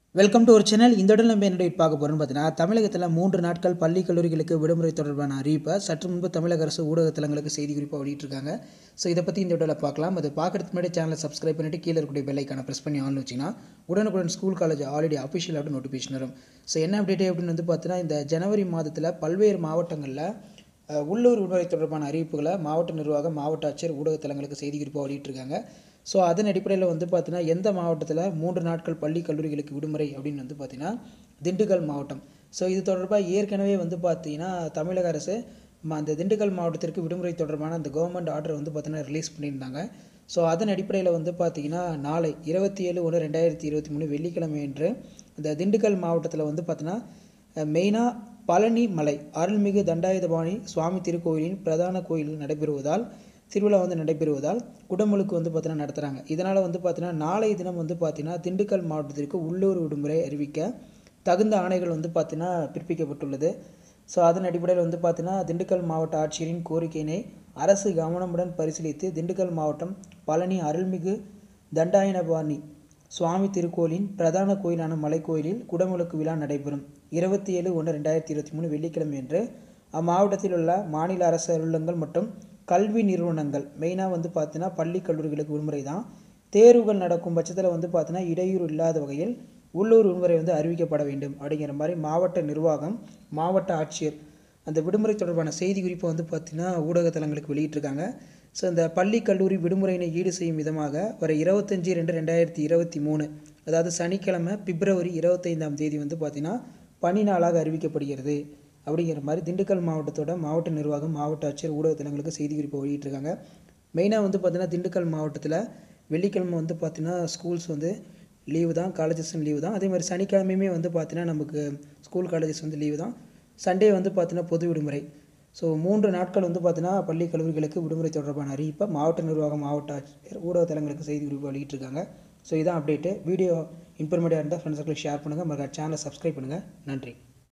welcome to ஒரு channel இந்த இடம் நம்ம என்ன பார்க்க போகிறோம்னு பார்த்தீங்கன்னா தமிழகத்தில் மூன்று நாட்கள் பள்ளி கல்லூரிகளுக்கு விடுமுறை தொடர்பான அறிவிப்பை சற்று முன்பு தமிழக அரசு ஊடகத்தலங்களுக்கு செய்தி குறிப்பாக வெளியிட்டிருக்காங்க ஸோ இதை பற்றி இந்த வீடியோவில் பார்க்கலாம் அது பார்க்கறதுக்கு முன்னாடி சேனலை சப்ஸ்கிரைப் பண்ணிட்டு கீழே இருக்கக்கூடிய பெல்லைக்கான ப்ரெஸ் பண்ணி ஆன் வச்சிங்கன்னா உடனுக்குடன் ஸ்கூல் காலேஜ் ஆல்ரெடி அஃபிஷியல் ஆகிட்டு நோட்டிஃபிகேஷன் வரும் ஸோ என்ன அப்டேட் அப்படின்னு வந்து பார்த்தீங்கன்னா இந்த ஜனவரி மாதத்தில் பல்வேறு மாவட்டங்களில் அஹ், உள்ளூர் விடுமுறை தொடர்பான அறிவிப்புகளை மாவட்ட நிர்வாகம் மாவட்ட ஆட்சியர் ஊடகத்தலங்களுக்கு செய்தி குறிப்பாக வெளியிட்டிருக்காங்க ஸோ அதன் அடிப்படையில் வந்து பார்த்தீங்கன்னா எந்த மாவட்டத்தில் மூன்று நாட்கள் பள்ளி கல்லூரிகளுக்கு விடுமுறை அப்படின்னு வந்து பார்த்தீங்கன்னா திண்டுக்கல் மாவட்டம் ஸோ இது தொடர்பாக ஏற்கனவே வந்து பார்த்தீங்கன்னா தமிழக அரசு ம- அந்த திண்டுக்கல் மாவட்டத்திற்கு விடுமுறை தொடர்பான அந்த கவர்மெண்ட் ஆர்டர் வந்து பார்த்தீங்கன்னா ரிலீஸ் பண்ணியிருந்தாங்க ஸோ அதன் அடிப்படையில் வந்து பார்த்தீங்கன்னா நாளை இருபத்தி ஏழு ஒன்று ரெண்டாயிரத்தி இருபத்தி மூணு வெள்ளிக்கிழமை அன்று இந்த திண்டுக்கல் மாவட்டத்தில் வந்து பார்த்தீங்கன்னா மெயினாக பழனி மலை அருள்மிகு தண்டாயுதபாணி சுவாமி திருக்கோயிலின் பிரதான கோயிலில் நடைபெறுவதால் திருவிழா வந்து நடைபெறுவதால் குடமுழுக்கு வந்து பார்த்தீங்கன்னா நடத்துகிறாங்க இதனால் வந்து பார்த்தீங்கன்னா நாளைய தினம் வந்து பார்த்தீங்கன்னா திண்டுக்கல் மாவட்டத்திற்கு உள்ளூர் விடுமுறை அறிவிக்க தகுந்த ஆணைகள் வந்து பார்த்தீங்கன்னா பிறப்பிக்கப்பட்டுள்ளது ஸோ அதன் அடிப்படையில் வந்து பார்த்தீங்கன்னா திண்டுக்கல் மாவட்ட ஆட்சியரின் கோரிக்கையினை அரசு கவனமுடன் பரிசீலித்து திண்டுக்கல் மாவட்டம் பழனி அருள்மிகு தண்டாயனபாணி சுவாமி திருக்கோயிலின் பிரதான கோயிலான மலைக்கோயிலில் குடமுழுக்கு விழா நடைபெறும் இருபத்தி ஏழு ஒன்று ரெண்டாயிரத்தி இருபத்தி மூணு வெள்ளிக்கிழமை அன்று அம்மாவட்டத்தில் உள்ள மாநில அரசு அலுவலகங்கள் மற்றும் கல்வி நிறுவனங்கள் மெயினாக வந்து பார்த்தீங்கன்னா பள்ளி கல்லூரிகளுக்கு விடுமுறை தான் தேர்வுகள் நடக்கும் பட்சத்தில் வந்து பார்த்தீங்கன்னா இடையூறு இல்லாத வகையில் உள்ளூர் விடுமுறை வந்து அறிவிக்கப்பட வேண்டும் அப்படிங்கிற மாதிரி மாவட்ட நிர்வாகம் மாவட்ட ஆட்சியர் அந்த விடுமுறை தொடர்பான செய்தி குறிப்பை வந்து பார்த்தீங்கன்னா ஊடகத்தலங்களுக்கு வெளியிட்டிருக்காங்க ஸோ இந்த பள்ளி கல்லூரி விடுமுறையினை ஈடு செய்யும் விதமாக வர இருபத்தஞ்சி ரெண்டு ரெண்டாயிரத்தி இருபத்தி மூணு அதாவது சனிக்கிழமை பிப்ரவரி இருபத்தைந்தாம் தேதி வந்து பார்த்தீங்கன்னா பணி நாளாக அறிவிக்கப்படுகிறது அப்படிங்கிற மாதிரி திண்டுக்கல் மாவட்டத்தோட மாவட்ட நிர்வாகம் மாவட்ட ஆட்சியர் ஊடகத்தலங்களுக்கு செய்தி குறிப்பை வெளியிட்டிருக்காங்க மெயினாக வந்து பார்த்தீங்கன்னா திண்டுக்கல் மாவட்டத்தில் வெள்ளிக்கிழமை வந்து பார்த்தீங்கன்னா ஸ்கூல்ஸ் வந்து லீவு தான் காலேஜஸும் லீவு தான் அதே மாதிரி சனிக்கிழமையுமே வந்து பார்த்தீங்கன்னா நமக்கு ஸ்கூல் காலேஜஸ் வந்து லீவு தான் சண்டே வந்து பார்த்தீங்கன்னா பொது விடுமுறை ஸோ மூன்று நாட்கள் வந்து பார்த்தீங்கன்னா பள்ளி கல்லூரிகளுக்கு விடுமுறை தொடர்பான அறிவிப்பை மாவட்ட நிர்வாகம் மாவட்ட ஆட்சியர் ஊடகத்தலங்களுக்கு செய்தி குறிப்பு வெளியிட்டிருக்காங்க ஸோ இதான் அப்டேட்டு வீடியோ இன்ஃபர்மேட்டிவாக இருந்தால் ஃப்ரெண்ட்ஸுக்கு ஷேர் பண்ணுங்கள் மறக்காம சேனலை சப்ஸ்கிரைப் பண்ணுங்கள் நன்றி